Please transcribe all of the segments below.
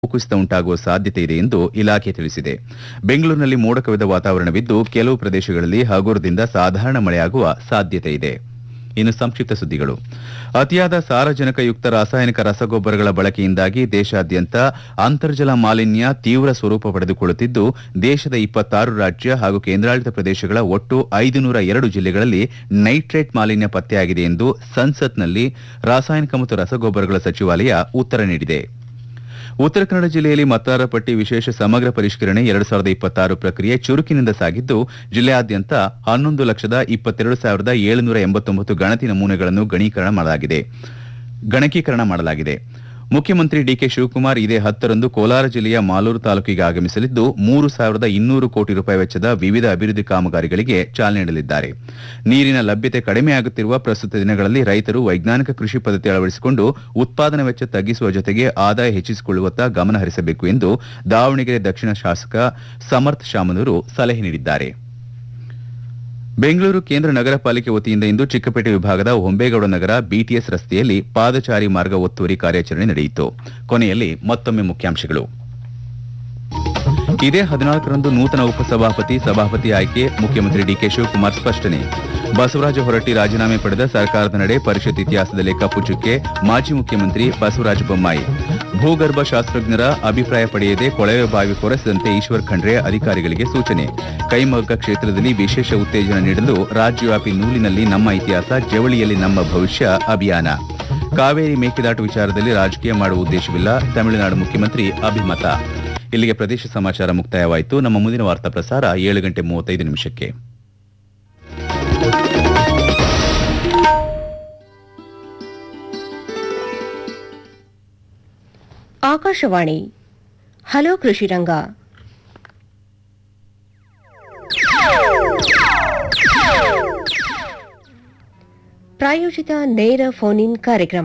ಭೂಕುಸಿತ ಉಂಟಾಗುವ ಸಾಧ್ಯತೆ ಇದೆ ಎಂದು ಇಲಾಖೆ ತಿಳಿಸಿದೆ ಬೆಂಗಳೂರಿನಲ್ಲಿ ಮೋಡ ಕವಿದ ವಾತಾವರಣವಿದ್ದು ಕೆಲವು ಪ್ರದೇಶಗಳಲ್ಲಿ ಹಗುರದಿಂದ ಸಾಧಾರಣ ಮಳೆಯಾಗುವ ಸಾಧ್ಯತೆ ಇದೆ ಇನ್ನು ಸಂಕ್ಷಿಪ್ತ ಸುದ್ದಿಗಳು ಅತಿಯಾದ ಸಾರಜನಕಯುಕ್ತ ರಾಸಾಯನಿಕ ರಸಗೊಬ್ಬರಗಳ ಬಳಕೆಯಿಂದಾಗಿ ದೇಶಾದ್ಯಂತ ಅಂತರ್ಜಲ ಮಾಲಿನ್ಯ ತೀವ್ರ ಸ್ವರೂಪ ಪಡೆದುಕೊಳ್ಳುತ್ತಿದ್ದು ದೇಶದ ಇಪ್ಪತ್ತಾರು ರಾಜ್ಯ ಹಾಗೂ ಕೇಂದ್ರಾಡಳಿತ ಪ್ರದೇಶಗಳ ಒಟ್ಟು ಐದುನೂರ ಎರಡು ಜಿಲ್ಲೆಗಳಲ್ಲಿ ನೈಟ್ರೇಟ್ ಮಾಲಿನ್ಯ ಪತ್ತೆಯಾಗಿದೆ ಎಂದು ಸಂಸತ್ನಲ್ಲಿ ರಾಸಾಯನಿಕ ಮತ್ತು ರಸಗೊಬ್ಬರಗಳ ಸಚಿವಾಲಯ ಉತ್ತರ ನೀಡಿದೆ ಉತ್ತರ ಕನ್ನಡ ಜಿಲ್ಲೆಯಲ್ಲಿ ಮತದಾರರ ಪಟ್ಟಿ ವಿಶೇಷ ಸಮಗ್ರ ಪರಿಷ್ಕರಣೆ ಎರಡು ಸಾವಿರದ ಇಪ್ಪತ್ತಾರು ಪ್ರಕ್ರಿಯೆ ಚುರುಕಿನಿಂದ ಸಾಗಿದ್ದು ಜಿಲ್ಲೆಯಾದ್ಯಂತ ಹನ್ನೊಂದು ಲಕ್ಷದ ಇಪ್ಪತ್ತೆರಡು ಸಾವಿರದ ಏಳುನೂರ ಎಂಬತ್ತೊಂಬತ್ತು ಗಣತಿ ನಮೂನೆಗಳನ್ನು ಗಣೀಕರಣ ಮಾಡಲಾಗಿದೆ ಗಣಕೀಕರಣ ಮಾಡಲಾಗಿದೆ ಮುಖ್ಯಮಂತ್ರಿ ಡಿಕೆ ಶಿವಕುಮಾರ್ ಇದೇ ಹತ್ತರಂದು ಕೋಲಾರ ಜಿಲ್ಲೆಯ ಮಾಲೂರು ತಾಲೂಕಿಗೆ ಆಗಮಿಸಲಿದ್ದು ಮೂರು ಸಾವಿರದ ಇನ್ನೂರು ಕೋಟಿ ರೂಪಾಯಿ ವೆಚ್ಚದ ವಿವಿಧ ಅಭಿವೃದ್ಧಿ ಕಾಮಗಾರಿಗಳಿಗೆ ಚಾಲನೆ ನೀಡಲಿದ್ದಾರೆ ನೀರಿನ ಲಭ್ಯತೆ ಕಡಿಮೆಯಾಗುತ್ತಿರುವ ಪ್ರಸ್ತುತ ದಿನಗಳಲ್ಲಿ ರೈತರು ವೈಜ್ಞಾನಿಕ ಕೃಷಿ ಪದ್ಧತಿ ಅಳವಡಿಸಿಕೊಂಡು ಉತ್ಪಾದನಾ ವೆಚ್ಚ ತಗ್ಗಿಸುವ ಜೊತೆಗೆ ಆದಾಯ ಹೆಚ್ಚಿಸಿಕೊಳ್ಳುವತ್ತ ಗಮನ ಹರಿಸಬೇಕು ಎಂದು ದಾವಣಗೆರೆ ದಕ್ಷಿಣ ಶಾಸಕ ಸಮರ್ಥ್ ಶಾಮನೂರು ಸಲಹೆ ನೀಡಿದ್ದಾರೆ ಬೆಂಗಳೂರು ಕೇಂದ್ರ ನಗರ ಪಾಲಿಕೆ ವತಿಯಿಂದ ಇಂದು ಚಿಕ್ಕಪೇಟೆ ವಿಭಾಗದ ಹೊಂಬೇಗೌಡ ನಗರ ಬಿಟಿಎಸ್ ರಸ್ತೆಯಲ್ಲಿ ಪಾದಚಾರಿ ಮಾರ್ಗ ಒತ್ತುವರಿ ಕಾರ್ಯಾಚರಣೆ ನಡೆಯಿತು ಕೊನೆಯಲ್ಲಿ ಮತ್ತೊಮ್ಮೆ ಮುಖ್ಯಾಂಶಗಳು ಇದೇ ಹದಿನಾಲ್ಕರಂದು ನೂತನ ಉಪಸಭಾಪತಿ ಸಭಾಪತಿ ಆಯ್ಕೆ ಮುಖ್ಯಮಂತ್ರಿ ಡಿಕೆ ಶಿವಕುಮಾರ್ ಸ್ಪಷ್ಟನೆ ಬಸವರಾಜ ಹೊರಟ್ಟಿ ರಾಜೀನಾಮೆ ಪಡೆದ ಸರ್ಕಾರದ ನಡೆ ಪರಿಷತ್ ಇತಿಹಾಸದಲ್ಲಿ ಕಪ್ಪು ಚುಕ್ಕೆ ಮಾಜಿ ಮುಖ್ಯಮಂತ್ರಿ ಬಸವರಾಜ ಬೊಮ್ಮಾಯಿ ಭೂಗರ್ಭ ಶಾಸ್ತ್ರಜ್ಞರ ಅಭಿಪ್ರಾಯ ಪಡೆಯದೆ ಕೊಳವೆ ಬಾವಿ ಕೊರೆಸದಂತೆ ಈಶ್ವರ್ ಖಂಡ್ರೆ ಅಧಿಕಾರಿಗಳಿಗೆ ಸೂಚನೆ ಕೈಮಗ್ಗ ಕ್ಷೇತ್ರದಲ್ಲಿ ವಿಶೇಷ ಉತ್ತೇಜನ ನೀಡಲು ರಾಜ್ಯವ್ಯಾಪಿ ನೂಲಿನಲ್ಲಿ ನಮ್ಮ ಇತಿಹಾಸ ಜವಳಿಯಲ್ಲಿ ನಮ್ಮ ಭವಿಷ್ಯ ಅಭಿಯಾನ ಕಾವೇರಿ ಮೇಕೆದಾಟು ವಿಚಾರದಲ್ಲಿ ರಾಜಕೀಯ ಮಾಡುವ ಉದ್ದೇಶವಿಲ್ಲ ತಮಿಳುನಾಡು ಮುಖ್ಯಮಂತ್ರಿ ಅಭಿಮತ ಇಲ್ಲಿಗೆ ಪ್ರದೇಶ ಸಮಾಚಾರ ಮುಕ್ತಾಯವಾಯಿತು ನಮ್ಮ ಮುಂದಿನ ವಾರ್ತಾ ಪ್ರಸಾರ ಏಳು ಗಂಟೆ ಮೂವತ್ತೈದು ನಿಮಿಷಕ್ಕೆ ಆಕಾಶವಾಣಿ ಹಲೋ ಕೃಷಿರಂಗ ಪ್ರಾಯೋಜಿತ ನೇರ ಫೋನ್ ಇನ್ ಕಾರ್ಯಕ್ರಮ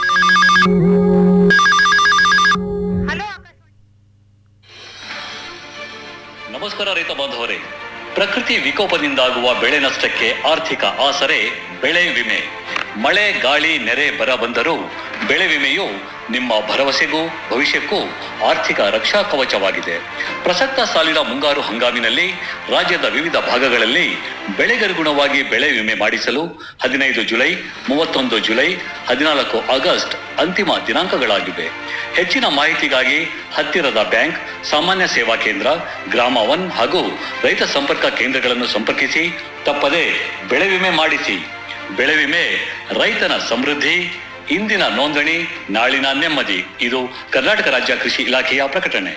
ನಮಸ್ಕಾರ ರೈತ ಬಾಂಧವರೇ ಪ್ರಕೃತಿ ವಿಕೋಪದಿಂದಾಗುವ ಬೆಳೆ ನಷ್ಟಕ್ಕೆ ಆರ್ಥಿಕ ಆಸರೆ ಬೆಳೆ ವಿಮೆ ಮಳೆ ಗಾಳಿ ನೆರೆ ಬರ ಬಂದರೂ ಬೆಳೆ ವಿಮೆಯು ನಿಮ್ಮ ಭರವಸೆಗೂ ಭವಿಷ್ಯಕ್ಕೂ ಆರ್ಥಿಕ ರಕ್ಷಾ ಕವಚವಾಗಿದೆ ಪ್ರಸಕ್ತ ಸಾಲಿನ ಮುಂಗಾರು ಹಂಗಾಮಿನಲ್ಲಿ ರಾಜ್ಯದ ವಿವಿಧ ಭಾಗಗಳಲ್ಲಿ ಬೆಳೆಗನುಗುಣವಾಗಿ ಬೆಳೆ ವಿಮೆ ಮಾಡಿಸಲು ಹದಿನೈದು ಜುಲೈ ಮೂವತ್ತೊಂದು ಜುಲೈ ಹದಿನಾಲ್ಕು ಆಗಸ್ಟ್ ಅಂತಿಮ ದಿನಾಂಕಗಳಾಗಿವೆ ಹೆಚ್ಚಿನ ಮಾಹಿತಿಗಾಗಿ ಹತ್ತಿರದ ಬ್ಯಾಂಕ್ ಸಾಮಾನ್ಯ ಸೇವಾ ಕೇಂದ್ರ ಗ್ರಾಮ ಒನ್ ಹಾಗೂ ರೈತ ಸಂಪರ್ಕ ಕೇಂದ್ರಗಳನ್ನು ಸಂಪರ್ಕಿಸಿ ತಪ್ಪದೆ ಬೆಳೆ ವಿಮೆ ಮಾಡಿಸಿ ಬೆಳೆ ವಿಮೆ ರೈತನ ಸಮೃದ್ಧಿ ಇಂದಿನ ನೋಂದಣಿ ನಾಳಿನ ನೆಮ್ಮದಿ ಇದು ಕರ್ನಾಟಕ ರಾಜ್ಯ ಕೃಷಿ ಇಲಾಖೆಯ ಪ್ರಕಟಣೆ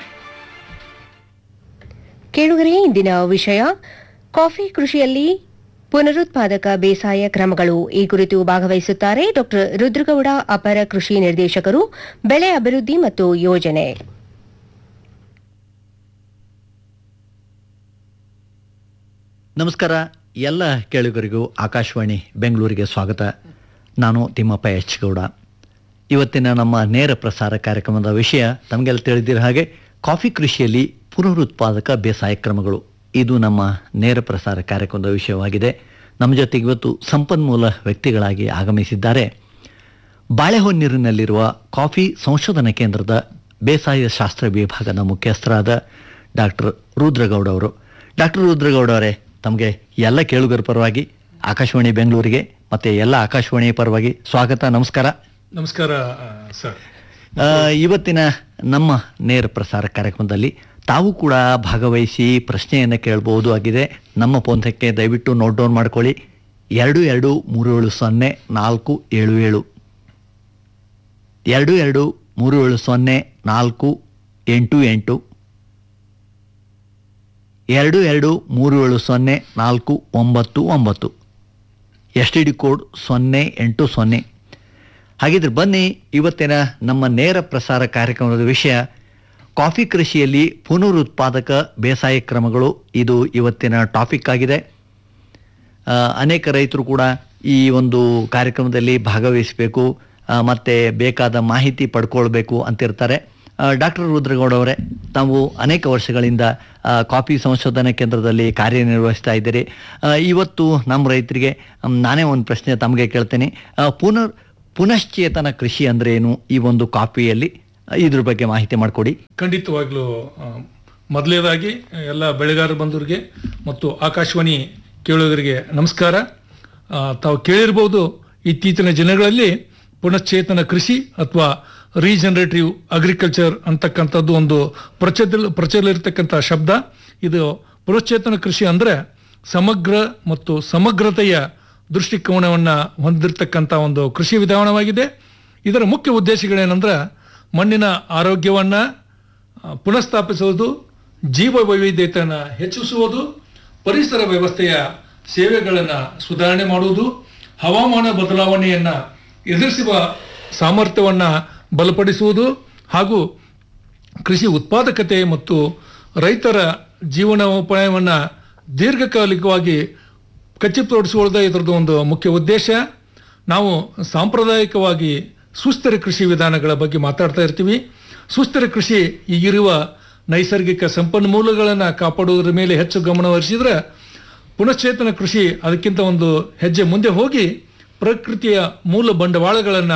ಕೇಳುಗರೆ ಇಂದಿನ ವಿಷಯ ಕಾಫಿ ಕೃಷಿಯಲ್ಲಿ ಪುನರುತ್ಪಾದಕ ಬೇಸಾಯ ಕ್ರಮಗಳು ಈ ಕುರಿತು ಭಾಗವಹಿಸುತ್ತಾರೆ ಡಾ ರುದ್ರಗೌಡ ಅಪರ ಕೃಷಿ ನಿರ್ದೇಶಕರು ಬೆಳೆ ಅಭಿವೃದ್ಧಿ ಮತ್ತು ಯೋಜನೆ ನಮಸ್ಕಾರ ಎಲ್ಲ ಕೇಳುಗರಿಗೂ ಆಕಾಶವಾಣಿ ಬೆಂಗಳೂರಿಗೆ ಸ್ವಾಗತ ನಾನು ತಿಮ್ಮಪ್ಪ ಎಚ್ ಗೌಡ ಇವತ್ತಿನ ನಮ್ಮ ನೇರ ಪ್ರಸಾರ ಕಾರ್ಯಕ್ರಮದ ವಿಷಯ ತಮಗೆಲ್ಲ ತಿಳಿದಿರೋ ಹಾಗೆ ಕಾಫಿ ಕೃಷಿಯಲ್ಲಿ ಪುನರುತ್ಪಾದಕ ಬೇಸಾಯ ಕ್ರಮಗಳು ಇದು ನಮ್ಮ ನೇರ ಪ್ರಸಾರ ಕಾರ್ಯಕ್ರಮದ ವಿಷಯವಾಗಿದೆ ನಮ್ಮ ಜೊತೆಗೆ ಇವತ್ತು ಸಂಪನ್ಮೂಲ ವ್ಯಕ್ತಿಗಳಾಗಿ ಆಗಮಿಸಿದ್ದಾರೆ ಬಾಳೆಹೊನ್ನೀರಿನಲ್ಲಿರುವ ಕಾಫಿ ಸಂಶೋಧನಾ ಕೇಂದ್ರದ ಬೇಸಾಯ ಶಾಸ್ತ್ರ ವಿಭಾಗದ ಮುಖ್ಯಸ್ಥರಾದ ಡಾಕ್ಟರ್ ರುದ್ರಗೌಡ ಅವರು ಡಾಕ್ಟರ್ ರುದ್ರಗೌಡ ಅವರೇ ತಮಗೆ ಎಲ್ಲ ಕೇಳುಗರ ಪರವಾಗಿ ಆಕಾಶವಾಣಿ ಬೆಂಗಳೂರಿಗೆ ಮತ್ತು ಎಲ್ಲ ಆಕಾಶವಾಣಿ ಪರವಾಗಿ ಸ್ವಾಗತ ನಮಸ್ಕಾರ ನಮಸ್ಕಾರ ಆ, ಸರ್ ಆ, ಇವತ್ತಿನ ನಮ್ಮ ನೇರ ಪ್ರಸಾರ ಕಾರ್ಯಕ್ರಮದಲ್ಲಿ ತಾವು ಕೂಡ ಭಾಗವಹಿಸಿ ಪ್ರಶ್ನೆಯನ್ನು ಕೇಳಬಹುದು ಆಗಿದೆ ನಮ್ಮ ಪೋಂತಕ್ಕೆ ದಯವಿಟ್ಟು ನೋಟ್ ಡೌನ್ ಮಾಡ್ಕೊಳ್ಳಿ ಎರಡು ಎರಡು ಮೂರು ಏಳು ಸೊನ್ನೆ ನಾಲ್ಕು ಏಳು ಏಳು ಎರಡು ಎರಡು ಮೂರು ಏಳು ಸೊನ್ನೆ ನಾಲ್ಕು ಎಂಟು ಎಂಟು ಎರಡು ಎರಡು ಮೂರು ಏಳು ಸೊನ್ನೆ ನಾಲ್ಕು ಒಂಬತ್ತು ಒಂಬತ್ತು ಎಸ್ ಟಿ ಡಿ ಕೋಡ್ ಸೊನ್ನೆ ಎಂಟು ಸೊನ್ನೆ ಹಾಗಿದ್ರೆ ಬನ್ನಿ ಇವತ್ತಿನ ನಮ್ಮ ನೇರ ಪ್ರಸಾರ ಕಾರ್ಯಕ್ರಮದ ವಿಷಯ ಕಾಫಿ ಕೃಷಿಯಲ್ಲಿ ಪುನರುತ್ಪಾದಕ ಬೇಸಾಯ ಕ್ರಮಗಳು ಇದು ಇವತ್ತಿನ ಟಾಪಿಕ್ ಆಗಿದೆ ಆ, ಅನೇಕ ರೈತರು ಕೂಡ ಈ ಒಂದು ಕಾರ್ಯಕ್ರಮದಲ್ಲಿ ಭಾಗವಹಿಸಬೇಕು ಆ, ಮತ್ತೆ ಬೇಕಾದ ಮಾಹಿತಿ ಪಡ್ಕೊಳ್ಬೇಕು ಅಂತಿರ್ತಾರೆ ಡಾಕ್ಟರ್ ರುದ್ರಗೌಡ ಅವರೇ ತಾವು ಅನೇಕ ವರ್ಷಗಳಿಂದ ಆ, ಕಾಫಿ ಸಂಶೋಧನಾ ಕೇಂದ್ರದಲ್ಲಿ ಕಾರ್ಯನಿರ್ವಹಿಸ್ತಾ ಇದ್ದೀರಿ ಆ, ಇವತ್ತು ನಮ್ಮ ರೈತರಿಗೆ ಮ್, ನಾನೇ ಒಂದು ಪ್ರಶ್ನೆ ತಮಗೆ ಕೇಳ್ತೇನೆ ಆ, ಪುನರ್ ಪುನಶ್ಚೇತನ ಕೃಷಿ ಅಂದ್ರೆ ಏನು ಈ ಒಂದು ಕಾಫಿಯಲ್ಲಿ ಇದ್ರ ಬಗ್ಗೆ ಮಾಹಿತಿ ಮಾಡಿಕೊಡಿ ಖಂಡಿತವಾಗ್ಲೂ ಆ, ಮೊದಲನೇದಾಗಿ ಎಲ್ಲ ಬೆಳೆಗಾರ ಬಂಧುರಿಗೆ ಮತ್ತು ಆಕಾಶವಾಣಿ ಕೇಳುಗರಿಗೆ ನಮಸ್ಕಾರ ಆ, ತಾವು ಕೇಳಿರ್ಬೋದು ಇತ್ತೀಚಿನ ದಿನಗಳಲ್ಲಿ ಪುನಶ್ಚೇತನ ಕೃಷಿ ಅಥವಾ ರೀಜನರೇಟಿವ್ ಅಗ್ರಿಕಲ್ಚರ್ ಅಂತಕ್ಕಂಥದ್ದು ಒಂದು ಪ್ರಚಲ ಪ್ರಚಲ ಇರತಕ್ಕಂಥ ಶಬ್ದ ಇದು ಪುನಶ್ಚೇತನ ಕೃಷಿ ಅಂದರೆ ಸಮಗ್ರ ಮತ್ತು ಸಮಗ್ರತೆಯ ದೃಷ್ಟಿಕೋನವನ್ನು ಹೊಂದಿರತಕ್ಕಂಥ ಒಂದು ಕೃಷಿ ವಿಧಾನವಾಗಿದೆ ಇದರ ಮುಖ್ಯ ಉದ್ದೇಶಗಳೇನೆಂದ್ರೆ ಮಣ್ಣಿನ ಆರೋಗ್ಯವನ್ನು ಆ, ಪುನಃಸ್ಥಾಪಿಸುವುದು ಜೀವ ವೈವಿಧ್ಯತೆಯನ್ನು ಹೆಚ್ಚಿಸುವುದು ಪರಿಸರ ವ್ಯವಸ್ಥೆಯ ಸೇವೆಗಳನ್ನು ಸುಧಾರಣೆ ಮಾಡುವುದು ಹವಾಮಾನ ಬದಲಾವಣೆಯನ್ನು ಎದುರಿಸುವ ಸಾಮರ್ಥ್ಯವನ್ನು ಬಲಪಡಿಸುವುದು ಹಾಗೂ ಕೃಷಿ ಉತ್ಪಾದಕತೆ ಮತ್ತು ರೈತರ ಜೀವನೋಪಾಯವನ್ನು ದೀರ್ಘಕಾಲಿಕವಾಗಿ ಖಚಿತಪಡಿಸಿಕೊಳ್ಳೋದೇ ಇದರದ್ದು ಒಂದು ಮುಖ್ಯ ಉದ್ದೇಶ ನಾವು ಸಾಂಪ್ರದಾಯಿಕವಾಗಿ ಸುಸ್ಥಿರ ಕೃಷಿ ವಿಧಾನಗಳ ಬಗ್ಗೆ ಮಾತಾಡ್ತಾ ಇರ್ತೀವಿ ಸುಸ್ಥಿರ ಕೃಷಿ ಈಗಿರುವ ನೈಸರ್ಗಿಕ ಸಂಪನ್ಮೂಲಗಳನ್ನು ಕಾಪಾಡುವುದರ ಮೇಲೆ ಹೆಚ್ಚು ಗಮನ ಹರಿಸಿದ್ರೆ ಪುನಶ್ಚೇತನ ಕೃಷಿ ಅದಕ್ಕಿಂತ ಒಂದು ಹೆಜ್ಜೆ ಮುಂದೆ ಹೋಗಿ ಪ್ರಕೃತಿಯ ಮೂಲ ಬಂಡವಾಳಗಳನ್ನು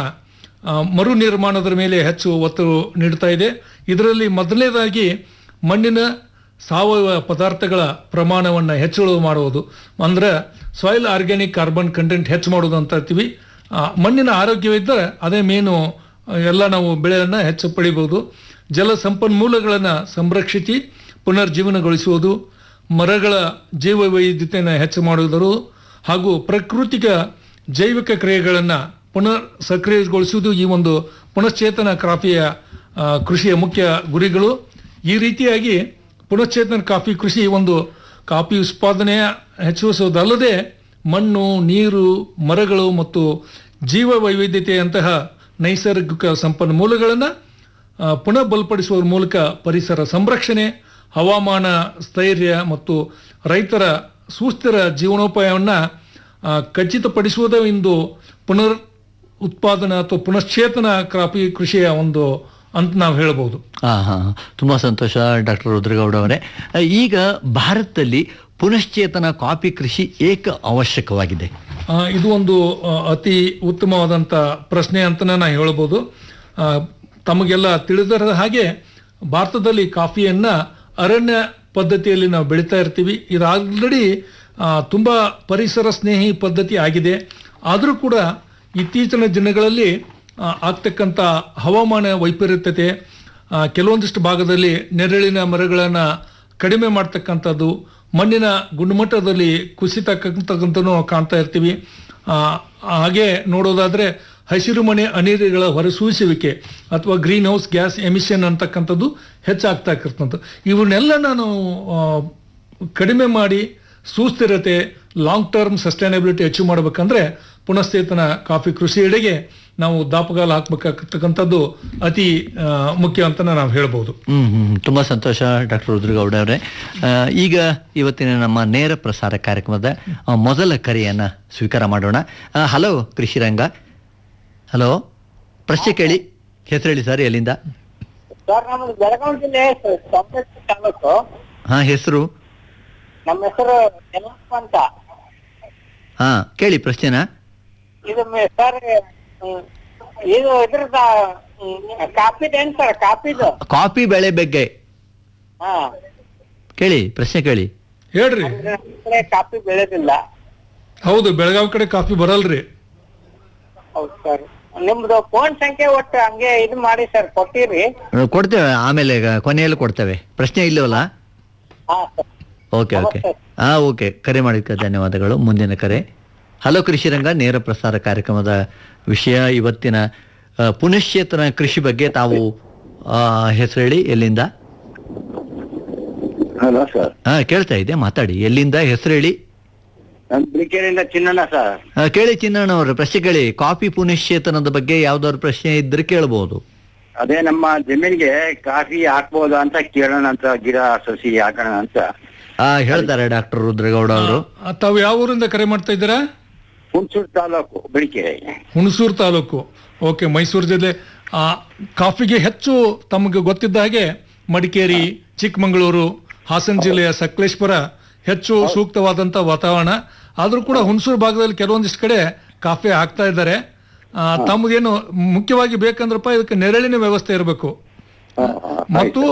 ಮರು ನಿರ್ಮಾಣದ ಮೇಲೆ ಹೆಚ್ಚು ಒತ್ತು ನೀಡ್ತಾ ಇದೆ ಇದರಲ್ಲಿ ಮೊದಲನೇದಾಗಿ ಮಣ್ಣಿನ ಸಾವಯವ ಪದಾರ್ಥಗಳ ಪ್ರಮಾಣವನ್ನು ಹೆಚ್ಚಳ ಮಾಡುವುದು ಅಂದ್ರೆ ಸಾಯಿಲ್ ಆರ್ಗ್ಯಾನಿಕ್ ಕಾರ್ಬನ್ ಕಂಟೆಂಟ್ ಹೆಚ್ಚು ಮಾಡೋದು ಅಂತ ಹೇಳ್ತೀವಿ ಆ, ಮಣ್ಣಿನ ಆರೋಗ್ಯವಿದ್ದರೆ ಅದೇ ಮೇನು ಆ, ಎಲ್ಲ ನಾವು ಬೆಳೆಯನ್ನು ಹೆಚ್ಚು ಪಡಿಬೋದು ಜಲ ಸಂಪನ್ಮೂಲಗಳನ್ನು ಸಂರಕ್ಷಿಸಿ ಪುನರ್ಜೀವನಗೊಳಿಸುವುದು ಮರಗಳ ಜೀವ ವೈವಿಧ್ಯತೆಯನ್ನು ಹೆಚ್ಚು ಮಾಡುವುದರು ಹಾಗೂ ಪ್ರಾಕೃತಿಕ ಜೈವಿಕ ಕ್ರಿಯೆಗಳನ್ನು ಪುನರ್ ಸಕ್ರಿಯಗೊಳಿಸುವುದು ಈ ಒಂದು ಪುನಶ್ಚೇತನ ಕಾಫಿಯ ಆ, ಕೃಷಿಯ ಮುಖ್ಯ ಗುರಿಗಳು ಈ ರೀತಿಯಾಗಿ ಪುನಶ್ಚೇತನ ಕಾಫಿ ಕೃಷಿ ಒಂದು ಕಾಫಿ ಉತ್ಪಾದನೆಯ ಹೆಚ್ಚಿಸುವುದಲ್ಲದೆ ಮಣ್ಣು ನೀರು ಮರಗಳು ಮತ್ತು ಜೀವ ವೈವಿಧ್ಯತೆಯಂತಹ ನೈಸರ್ಗಿಕ ಸಂಪನ್ಮೂಲಗಳನ್ನು ಆ, ಪುನಃ ಬಲಪಡಿಸುವ ಮೂಲಕ ಪರಿಸರ ಸಂರಕ್ಷಣೆ ಹವಾಮಾನ ಸ್ಥೈರ್ಯ ಮತ್ತು ರೈತರ ಸುಸ್ಥಿರ ಜೀವನೋಪಾಯವನ್ನು ಖಚಿತಪಡಿಸುವುದೇ ಇಂದು ಪುನರ್ ಉತ್ಪಾದನಾ ಅಥವಾ ಪುನಶ್ಚೇತನ ಕಾಫಿ ಕೃಷಿಯ ಒಂದು ಅಂತ ನಾವು ಹೇಳ್ಬೋದು ಹಾ ಹಾ ತುಂಬಾ ಸಂತೋಷ ಡಾಕ್ಟರ್ ರುದ್ರಗೌಡ ಅವರೇ ಆ, ಈಗ ಭಾರತದಲ್ಲಿ ಪುನಶ್ಚೇತನ ಕಾಫಿ ಕೃಷಿ ಏಕ ಅವಶ್ಯಕವಾಗಿದೆ ಆ, ಇದು ಒಂದು ಆ, ಅತಿ ಉತ್ತಮವಾದಂಥ ಪ್ರಶ್ನೆ ಅಂತಲೇ ನಾ ಹೇಳ್ಬೋದು ಆ, ತಮಗೆಲ್ಲ ತಿಳಿದರ ಹಾಗೆ ಭಾರತದಲ್ಲಿ ಕಾಫಿಯನ್ನ ಅರಣ್ಯ ಪದ್ಧತಿಯಲ್ಲಿ ನಾವು ಬೆಳೀತಾ ಇರ್ತೀವಿ ಇದು ಆಲ್ರೆಡಿ ತುಂಬ ಪರಿಸರ ಸ್ನೇಹಿ ಪದ್ಧತಿ ಆಗಿದೆ ಆದರೂ ಕೂಡ ಇತ್ತೀಚಿನ ದಿನಗಳಲ್ಲಿ ಆ, ಆಗ್ತಕ್ಕಂಥ ಹವಾಮಾನ ವೈಪರೀತ್ಯತೆ ಆ, ಕೆಲವೊಂದಿಷ್ಟು ಭಾಗದಲ್ಲಿ ನೆರಳಿನ ಮರಗಳನ್ನು ಕಡಿಮೆ ಮಾಡ್ತಕ್ಕಂಥದ್ದು ಮಣ್ಣಿನ ಗುಣಮಟ್ಟದಲ್ಲಿ ಕುಸಿತಕ್ಕಂಥಕ್ಕಂಥದ್ದು ನಾವು ಕಾಣ್ತಾ ಇರ್ತೀವಿ ಆ, ಹಾಗೆ ನೋಡೋದಾದ್ರೆ ಹಸಿರು ಮನೆ ಅನಿಲಗಳ ಹೊರಸೂಸುವಿಕೆ ಅಥವಾ ಗ್ರೀನ್ ಹೌಸ್ ಗ್ಯಾಸ್ ಎಮಿಷನ್ ಅಂತಕ್ಕಂಥದ್ದು ಹೆಚ್ಚಾಗ್ತಾ ಇರ್ತಕ್ಕಂಥದ್ದು ಇವನ್ನೆಲ್ಲ ನಾನು ಆ, ಕಡಿಮೆ ಮಾಡಿ ಸುಸ್ಥಿರತೆ ಲಾಂಗ್ ಟರ್ಮ್ ಸಸ್ಟೈನಬಿಲಿಟಿ ಅಚೀವ್ ಮಾಡಬೇಕಂದ್ರೆ ಪುನಶ್ಚೇತನ ಕಾಫಿ ಕೃಷಿಯೆಡೆಗೆ ನಾವು ದಾಪಗಾಲ ಹಾಕ್ಬೇಕಾಗ್ತಕ್ಕಂಥದ್ದು ಅತಿ ಆ, ಮುಖ್ಯ ಅಂತ ನಾವು ಹೇಳ್ಬೋದು ಹ್ಮ್ ಹ್ಮ್ ತುಂಬಾ ಸಂತೋಷ ಡಾಕ್ಟರ್ ರುದ್ರಗೌಡ ಅವರೇ ಆ, ಈಗ ಇವತ್ತಿನ ನಮ್ಮ ನೇರ ಪ್ರಸಾರ ಕಾರ್ಯಕ್ರಮದ ಆ, ಮೊದಲ ಕರೆಯನ್ನ ಸ್ವೀಕಾರ ಮಾಡೋಣ ಆ, ಹಲೋ ಕೃಷಿರಂಗ ಹಲೋ ಪ್ರಶ್ನೆ ಕೇಳಿ ಹೆಸರು ಹೇಳಿ ಸರ್ ಎಲ್ಲಿಂದ ಸರ್ ನಮ್ದು ಬೆಳಗಾವಿ ಜಿಲ್ಲೆ ಸೊಪ್ಪೆ ತಾಲೂಕು ಹಾ ಹೆಸರು ನಮ್ಮ ಹೆಸರು ಯಲ್ಲಪ್ಪ ಅಂತ ಹಾ ಕೇಳಿ ಪ್ರಶ್ನೆನ ಇದು ಮೆ- ಸರ್ ಹ್ಮ್, ಇದು ಇದ್ರದ ಕಾಪಿದ ಏನ್ ಸರ್ ಕಾಪಿದು ಕಾಫಿ ಬೆಳೆ ಬಗ್ಗೆ ಹಾ ಕೇಳಿ ಪ್ರಶ್ನೆ ಕೇಳಿ ಹೇಳ್ರಿ ಅಂದ್ರೆ ನಮ್ ಕಡೆ ಕಾಫಿ ಬೆಳೆದಿಲ್ಲ ಹೌದು ಬೆಳಗಾವಿ ಕಡೆ ಕಾಫಿ ಬರಲ್ರಿ ಹೌದು ಸರ್ ನಿಮ್ದು ಫೋನ್ ಸಂಖ್ಯೆ ಒಟ್ಟು ಹಂಗೆ ಇದು ಮಾಡಿ ಸರ್ ಕೊಟ್ಟಿರಿ ಆ, ಕೊಡ್ತೇವೆ ಆಮೇಲೆ ಗ- ಕೊನೆಯಲ್ಲಿ ಕೊಡ್ತೇವೆ ಪ್ರಶ್ನೆ ಇಲ್ಲವಲ್ಲ ಹಾ ಸರ್ ಓಕೆ ಓಕೆ ನಮಸ್ತೆ. ಹಾ ಓಕೆ ಕರೆ ಮಾಡಿದ್ದಕ್ಕೆ ಧನ್ಯವಾದಗಳು ಮುಂದಿನ ಕರೆ ಹಲೋ ಕೃಷಿರಂಗ ನೇರ ಪ್ರಸಾರ ಕಾರ್ಯಕ್ರಮದ ವಿಷಯ ಇವತ್ತಿನ ಆ, ಪುನಶ್ಚೇತನ ಕೃಷಿ ಬಗ್ಗೆ ತಾವು ಆ, ಹೆಸರು ಹೇಳಿ ಎಲ್ಲಿಂದ ಹಲೋ ಸರ್ ಹಾ ಕೇಳ್ತಾ ಇದೆ ಮಾತಾಡಿ ಎಲ್ಲಿಂದ ಹೆಸರು ಹೇಳಿ ನಮ್ ಬಿಳಿಕೆರೆಯಿಂದ ಚಿನ್ನಣ್ಣ ಸರ್ ಆ, ಕೇಳಿ ಚಿನ್ನಣ್ಣ ಅವರ ಪ್ರಶ್ನೆ ಕೇಳಿ ಕಾಫಿ ಪುನಶ್ಚೇತನದ ಬಗ್ಗೆ ಯಾವ್ದಾದ್ರು ಪ್ರಶ್ನೆ ಇದ್ರೆ ಕೇಳಬಹುದು ಅದೇ ನಮ್ಮ ಜಮೀನಿಗೆ ಕಾಫಿ ಹಾಕ್ಬೋದಾ ಅಂತ ಕೇಳೋಣ ಅಂತ ಗಿಡ ಸಸಿ ಹಾಕೋಣ ಅಂತ ಆ ಹೇಳ್ತಾರೆ ಡಾಕ್ಟರ್ ರುದ್ರಗೌಡ ಅವರು ಆ, ತಾವು ಯಾವ ಊರಿಂದ ಕರೆ ಮಾಡ್ತಾ ಇದ್ದೀರಾ ಹುಣಸೂರು ತಾಲೂಕು ಬಿಳಿಕೆರೆ ಹುಣಸೂರು ತಾಲೂಕು ಓಕೆ ಮೈಸೂರು ಜಿಲ್ಲೆ ಆ, ಕಾಫಿಗೆ ಹೆಚ್ಚು ತಮಗೆ ಗೊತ್ತಿದ್ದ ಹಾಗೆ ಮಡಿಕೇರಿ ಚಿಕ್ಕಮಗಳೂರು ಹಾಸನ ಜಿಲ್ಲೆಯ ಸಕಲೇಶ್ಪುರ ಹೆಚ್ಚು ಸೂಕ್ತವಾದಂಥ ವಾತಾವರಣ ಆದರೂ ಕೂಡ ಹುಣಸೂರು ಭಾಗದಲ್ಲಿ ಕೆಲವೊಂದಿಷ್ಟು ಕಡೆ ಕಾಫಿ ಹಾಕ್ತಾ ಇದ್ದಾರೆ ಆ, ತಮಗೇನು ಮುಖ್ಯವಾಗಿ ಬೇಕಂದ್ರಪ್ಪ ಇದಕ್ಕೆ ನೆರಳಿನ ವ್ಯವಸ್ಥೆ ಇರಬೇಕು ಮತ್ತು